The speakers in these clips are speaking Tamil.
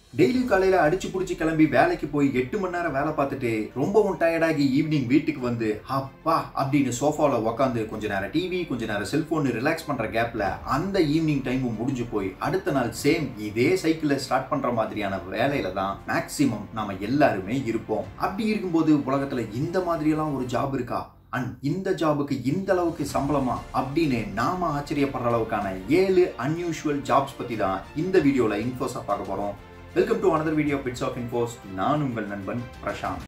டெய்லி காலையில அடிச்சு புடிச்சு கிளம்பி வேலைக்கு போய் எட்டு மணி நேரம் வேலை பார்த்துட்டு ரொம்பவும் டயர்டாகி ஈவினிங் வீட்டுக்கு வந்து அப்பா அப்படின்னு சோஃபால உக்காந்து கொஞ்ச நேரம் டிவி கொஞ்ச நேரம் செல்போன் ரிலாக்ஸ் பண்ற கேப்ல அந்த ஈவினிங் டைமும் முடிஞ்சு போய் அடுத்த நாள் சேம் இதே சைக்கிள ஸ்டார்ட் பண்ற மாதிரியான வேலையில தான் மேக்சிமம் நாம எல்லாருமே இருப்போம் அப்படி இருக்கும்போது உலகத்துல இந்த மாதிரியெல்லாம் ஒரு ஜாப் இருக்கா அண்ட் இந்த ஜாபுக்கு இந்த அளவுக்கு சம்பளமா அப்படின்னு நாம ஆச்சரியப்படுற அளவுக்கான ஏழு அன்யூஷுவல் ஜாப்ஸ் பத்தி தான் இந்த வீடியோல இன்ஃபோஸா பார்க்க போறோம் welcome to another video bits of infos நான் உங்கள் நண்பன் Prashanth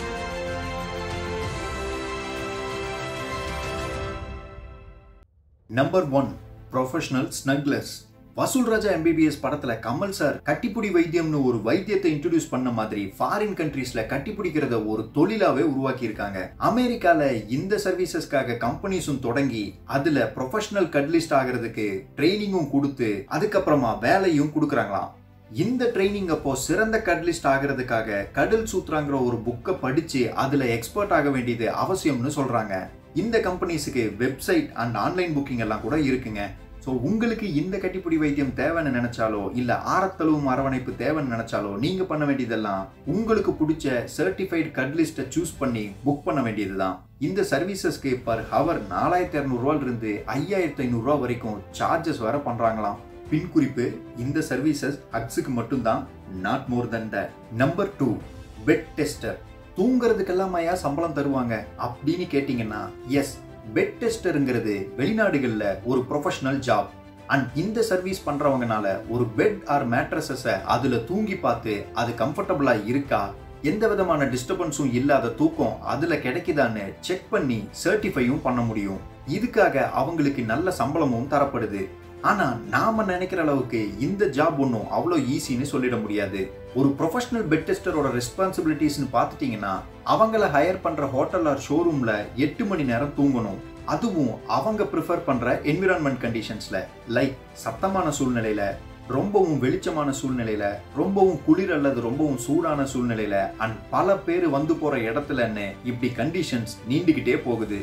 number one professional smugglers Vasool Raja MBBS படத்துல கமல் சார் கட்டிப்புடி வைத்தியம்னு ஒரு வைத்தியத்தை இன்ட்ரோடியூஸ் பண்ண மாதிரி ஃபாரின் கண்ட்ரீஸ்ல கட்டிப்பிடிக்கிறத ஒரு தொழிலாவே உருவாக்கி இருக்காங்க அமெரிக்கால இந்த சர்வீசஸ்க்காக கம்பெனிஸும் தொடங்கி அதுல ப்ரொஃபஷனல் கட்லிஸ்ட் ஆகிறதுக்கு ட்ரைனிங்கும் கொடுத்து அதுக்கப்புறமா வேலையும் கொடுக்குறாங்களாம் இந்த ட்ரைனிங் அப்போ சிறந்த கட்லிஸ்ட் ஆகிறதுக்காக கடல் சூத்ராங்கிற ஒரு புக்கை படிச்சு அதுல எக்ஸ்பர்ட் ஆக வேண்டியது அவசியம்னு சொல்றாங்க இந்த கம்பெனிஸுக்கு வெப்சைட் அண்ட் ஆன்லைன் புக்கிங் எல்லாம் கூட இருக்குங்க ஸோ உங்களுக்கு இந்த கட்டிப்பிடி வைத்தியம் தேவைன்னு நினைச்சாலோ இல்ல ஆரத்தளவும் அரவணைப்பு தேவைன்னு நினைச்சாலோ நீங்க பண்ண வேண்டியதெல்லாம் உங்களுக்கு பிடிச்ச சர்டிஃபைட் கட்லிஸ்ட்டை சூஸ் பண்ணி புக் பண்ண வேண்டியதுதான் இந்த சர்வீசஸ்க்கு பர் ஹவர் நாலாயிரத்தி இரநூறுவால இருந்து ஐயாயிரத்தி ஐநூறுரூவா வரைக்கும் சார்ஜஸ் வர பண்றாங்களாம் பின் குறிப்பு இந்த சர்வீசஸ் ஹக்ஸுக்கு மட்டும்தான் not more than the number two bed tester தூங்குறதுக்கெல்லாமையா சம்பளம் தருவாங்க அப்படின்னு கேட்டீங்கன்னா எஸ் பெட் டெஸ்டருங்கிறது வெளிநாடுகள்ல ஒரு ப்ரொஃபஷனல் ஜாப் அண்ட் இந்த சர்வீஸ் பண்றவங்கனால ஒரு பெட் ஆர் மேட்ரஸஸை அதுல தூங்கி பார்த்து அது கம்ஃபர்டபுளா இருக்கா எந்த விதமான டிஸ்டர்பன்ஸும் இல்லாத தூக்கம் அதுல கிடைக்குதான்னு செக் பண்ணி சர்டிஃபையும் பண்ண முடியும் இதுக்காக அவங்களுக்கு நல்ல சம்பளமும் தரப்படுது ஆனா நாம நினைக்கிற அளவுக்கு இந்த ஜாப் ஒன்றும் அவ்வளோ ஈஸின்னு சொல்லிட முடியாது ஒரு ப்ரொஃபஷனல் பெட் டெஸ்டரோட ரெஸ்பான்சிபிலிட்டிஸ்னு பார்த்துட்டீங்கன்னா அவங்கள ஹையர் பண்ற ஹோட்டல் ஆர் ஷோரூம்ல எட்டு மணி நேரம் தூங்கணும் அதுவும் அவங்க ப்ரிஃபர் பண்ற என்விரான்மெண்ட் கண்டிஷன்ஸ்ல லைக் சத்தமான சூழ்நிலையில ரொம்பவும் வெளிச்சமான சூழ்நிலையில ரொம்பவும் குளிர் அல்லது ரொம்பவும் சூடான சூழ்நிலையில அண்ட் பல பேர் வந்து போற இடத்துலன்னு இப்படி கண்டிஷன்ஸ் நீண்டுகிட்டே போகுது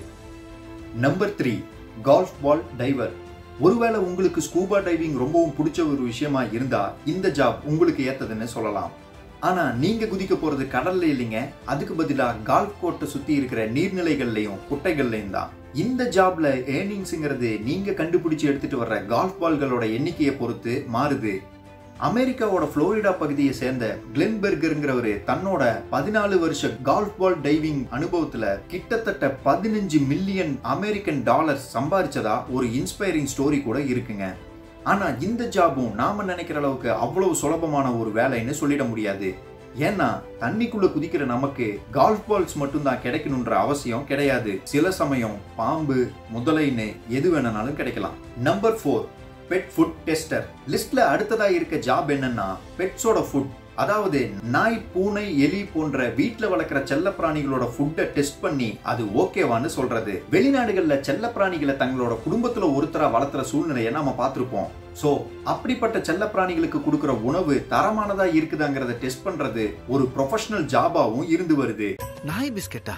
number three golf ball diver ஒருவேளை உங்களுக்கு ஸ்கூபா டைவிங் ரொம்பவும் பிடிச்ச ஒரு விஷயமா இருந்தா இந்த ஜாப் உங்களுக்கு ஏத்ததுன்னு சொல்லலாம் ஆனா நீங்க குதிக்க போறது கடல்ல இல்லைங்க அதுக்கு பதிலா கால்ஃப் கோர்ட்டை சுத்தி இருக்கிற நீர்நிலைகள்லயும் குட்டைகள்லயும் தான் இந்த ஜாப்ல ஏர்னிங்ஸ்ங்கிறது நீங்க கண்டுபிடிச்சு எடுத்துட்டு வர்ற கால்ஃப் பால்களோட எண்ணிக்கையை பொறுத்து மாறுது அமெரிக்காவோட புளோரிடா பகுதியை சேர்ந்த கிளென்பெர்கருங்கிறவரு தன்னோட பதினாலு வருஷ கால்ஃப் பால் டைவிங் அனுபவத்துல கிட்டத்தட்ட பதினஞ்சு மில்லியன் அமெரிக்கன் டாலர்ஸ் சம்பாரிச்சதா ஒரு இன்ஸ்பைரிங் ஸ்டோரி கூட இருக்குங்க ஆனா இந்த ஜாபும் நாம நினைக்கிற அளவுக்கு அவ்வளவு சுலபமான ஒரு வேலைன்னு சொல்லிட முடியாது ஏன்னா தண்ணிக்குள்ள குதிக்கிற நமக்கு கால்ஃப் பால்ஸ் மட்டும்தான் கிடைக்கணுன்ற அவசியம் கிடையாது சில சமயம் பாம்பு முதலைன்னு எது வேணும்னாலும் கிடைக்கலாம் number four pet food tester லிஸ்ட்ல அடுத்ததா இருக்க ஜாப் என்னன்னா பெட்ஸோட ஃபுட் அதாவது நாய் பூனை எலி போன்ற வீட்டுல வளர்க்குற செல்ல பிராணிகளோட ஃபுட்டை டெஸ்ட் பண்ணி அது ஓகேவான்னு சொல்றது வெளிநாடுகள்ல செல்ல பிராணிகளை தங்களோட குடும்பத்துல ஒருத்தரா வளர்த்துற சூழ்நிலையை நாம பார்த்திருப்போம் சோ அப்படிப்பட்ட செல்ல பிராணிகளுக்கு கொடுக்கிற உணவு தரமானதா இருக்குதாங்கிறத டெஸ்ட் பண்றது ஒரு ப்ரொஃபஷனல் ஜாபாவும் இருந்து வருது நாய் பிஸ்கெட்டா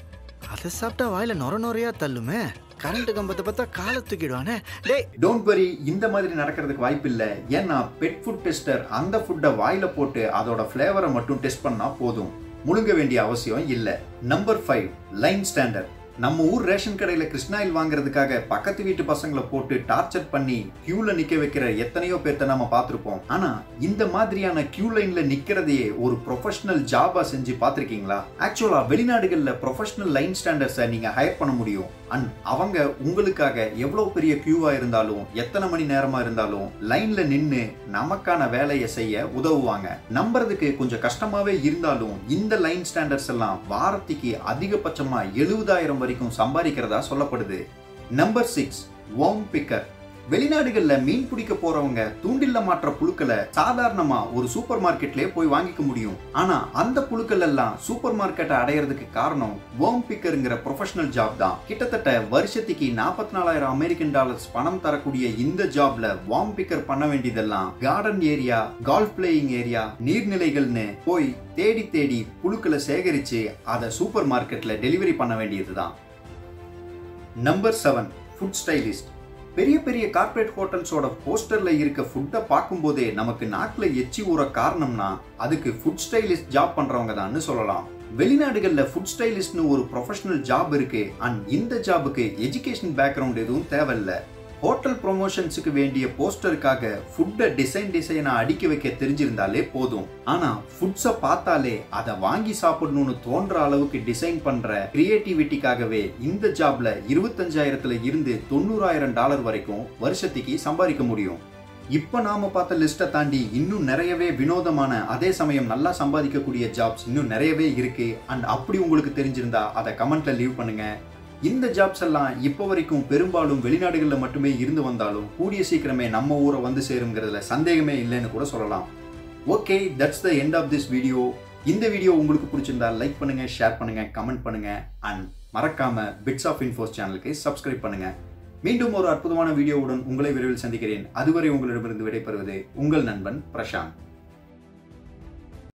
அதை சாப்பிட்டா வாயில நொர நொறையா தள்ளுமே கரண்ட் கம்பத்தை பார்த்தா காலை தூக்கிடுவானே டேய் டோன்ட் வரி இந்த மாதிரி நடக்கிறதுக்கு வாய்ப்பு இல்லை ஏன்னா பெட் ஃபுட் டெஸ்டர் அந்த ஃபுட்டை வாயில போட்டு அதோட ஃப்ளேவரை மட்டும் டெஸ்ட் பண்ணா போதும் முழுங்க வேண்டிய அவசியம் இல்லை நம்பர் ஃபைவ் லைன் ஸ்டாண்டர்ட் நம்ம ஊர் ரேஷன் கடையில கிருஷ்ணாயில் வாங்குறதுக்காக பக்கத்து வீட்டு பசங்களை போட்டு டார்ச்சர் பண்ணி கியூல நிக்க வைக்கிற எத்தனையோ பேர்த்த நம்ம பார்த்திருப்போம் ஆனா இந்த மாதிரியான கியூ லைன்ல நிக்கிறதையே ஒரு ப்ரொஃபஷனல் ஜாபா செஞ்சு பார்த்திருக்கீங்களா ஆக்சுவலா வெளிநாடுகள்ல ப்ரொஃபஷனல் லைன் ஸ்டாண்டர்ட்ஸை நீங்க ஹையர் பண்ண முடியும் அண்ட் அவங்க உங்களுக்காக எவ்வளவு பெரிய கியூவா இருந்தாலும் எத்தனை மணி நேரமா இருந்தாலும் லைன்ல நின்னு நமக்கான வேலையை செய்ய உதவுவாங்க நம்புறதுக்கு கொஞ்சம் கஷ்டமாவே இருந்தாலும் இந்த லைன் ஸ்டாண்டர்ட்ஸ் எல்லாம் வாரத்துக்கு அதிகபட்சமா எழுபதாயிரம் வரைக்கும் சம்பாதிக்கிறதா சொல்லப்படுது நம்பர் சிக்ஸ் வார்ம் பிக்கர் வெளிநாடுகள்ல மீன் பிடிக்க போறவங்க தூண்டில்ல மாற்ற புழுக்களை சாதாரணமா ஒரு சூப்பர் மார்க்கெட்லயே போய் வாங்கிக்க முடியும் ஆனா அந்த புழுக்கள் எல்லாம் சூப்பர் மார்க்கெட்டை அடையறதுக்கு காரணம் வேர்ம் பிக்கருங்கிற ப்ரொஃபஷனல் ஜாப் தான் கிட்டத்தட்ட வருஷத்துக்கு நாற்பத்தி நாலாயிரம் அமெரிக்கன் டாலர்ஸ் பணம் தரக்கூடிய இந்த ஜாப்ல வார்ம் பிக்கர் பண்ண வேண்டியதெல்லாம் garden area golf playing area நீர்நிலைகள்னு போய் தேடி தேடி புழுக்களை சேகரிச்சு அதை சூப்பர் மார்க்கெட்ல டெலிவரி பண்ண வேண்டியதுதான் நம்பர் செவன் ஃபுட் ஸ்டைலிஸ்ட் பெரிய பெரிய கார்ப்பரேட் ஹோட்டல்ஸோட போஸ்டர்ல இருக்க ஃபுட்டை பார்க்கும்போதே நமக்கு நாக்குல எச்சி ஊற காரணம்னா அதுக்கு ஃபுட் ஸ்டைலிஸ்ட் ஜாப் பண்றவங்க தான் சொல்லலாம் வெளிநாடுகள்ல ஃபுட் ஸ்டைலிஸ்ட்னு ஒரு ப்ரொஃபஷனல் ஜாப் இருக்கு அண்ட் இந்த ஜாபுக்கு எஜுகேஷன் பேக்ரவுண்ட் எதுவும் தேவையில்ல ஹோட்டல் ப்ரொமோஷன்ஸுக்கு வேண்டிய போஸ்டருக்காக ஃபுட்டை டிசைன் டிசைனா அடுக்கி வைக்க தெரிஞ்சிருந்தாலே போதும் ஆனா ஃபுட்ஸை பார்த்தாலே அதை வாங்கி சாப்பிடணும்னு தோன்ற அளவுக்கு டிசைன் பண்ற கிரியேட்டிவிட்டிக்காகவே இந்த ஜாப்ல இருபத்தஞ்சாயிரத்துல இருந்து தொண்ணூறாயிரம் டாலர் வரைக்கும் வருஷத்துக்கு சம்பாதிக்க முடியும் இப்ப நாம பார்த்த லிஸ்ட்டை தாண்டி இன்னும் நிறையவே வினோதமான அதே சமயம் நல்லா சம்பாதிக்கக்கூடிய ஜாப்ஸ் இன்னும் நிறையவே இருக்கு அண்ட் அப்படி உங்களுக்கு தெரிஞ்சிருந்தா அதை கமெண்ட்ல லீவ் பண்ணுங்க இந்த ஜாப்ஸ் எல்லாம் இப்போ வரைக்கும் பெரும்பாலும் வெளிநாடுகளில் மட்டுமே இருந்து வந்தாலும் கூடிய சீக்கிரமே நம்ம ஊரை வந்து சேருங்கிறதுல சந்தேகமே இல்லைன்னு கூட சொல்லலாம் okay that's the end of this video இந்த வீடியோ உங்களுக்கு பிடிச்சிருந்தா லைக் பண்ணுங்க ஷேர் பண்ணுங்க கமெண்ட் பண்ணுங்க அண்ட் மறக்காம பிட்ஸ் ஆஃப் இன்ஃபோஸ் சேனலுக்கு சப்ஸ்கிரைப் பண்ணுங்க மீண்டும் ஒரு அற்புதமான வீடியோவுடன் உங்களை விரைவில் சந்திக்கிறேன் அதுவரை உங்களிடமிருந்து விடைபெறுவது உங்கள் நண்பன் பிரசாந்த்